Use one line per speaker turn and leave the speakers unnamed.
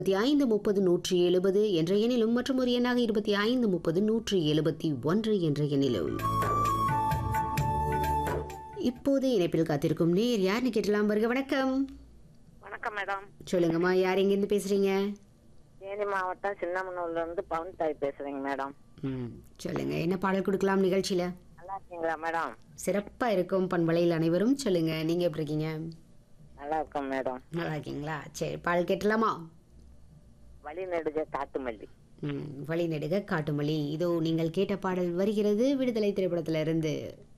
இருபத்தி ஐந்து முப்பது நூற்றி எழுபது என்ற எண்ணிலும் மற்றும் ஒரு எண்ணாக இருபத்தி ஐந்து முப்பது நூற்றி எழுபத்தி ஒன்று என்ற எண்ணிலும் இப்போது இணைப்பில் காத்திருக்கும் நேர் யாருன்னு கேட்டலாம் வருக வணக்கம்
வணக்கம் மேடம்
சொல்லுங்கம்மா யார் எங்கேருந்து பேசுறீங்க
தேனி மாவட்டம் சின்னமனூர்ல இருந்து பவன் தாய் பேசுறேங்க மேடம்
ம் சொல்லுங்க என்ன பாடல் கொடுக்கலாம் நிகழ்ச்சியில
நல்லா இருக்கீங்களா மேடம்
சிறப்பா இருக்கும் பண்பலையில் அனைவரும் சொல்லுங்க நீங்க எப்படி இருக்கீங்க
நல்லா இருக்கோம் மேடம்
நல்லா இருக்கீங்களா சரி பாடல் கேட்டலாமா
வழி நெடுக காட்டு மல்லி
ம் வழி நெடுக காட்டுமொழி இதோ நீங்கள் கேட்ட பாடல் வருகிறது விடுதலை திரைப்படத்திலிருந்து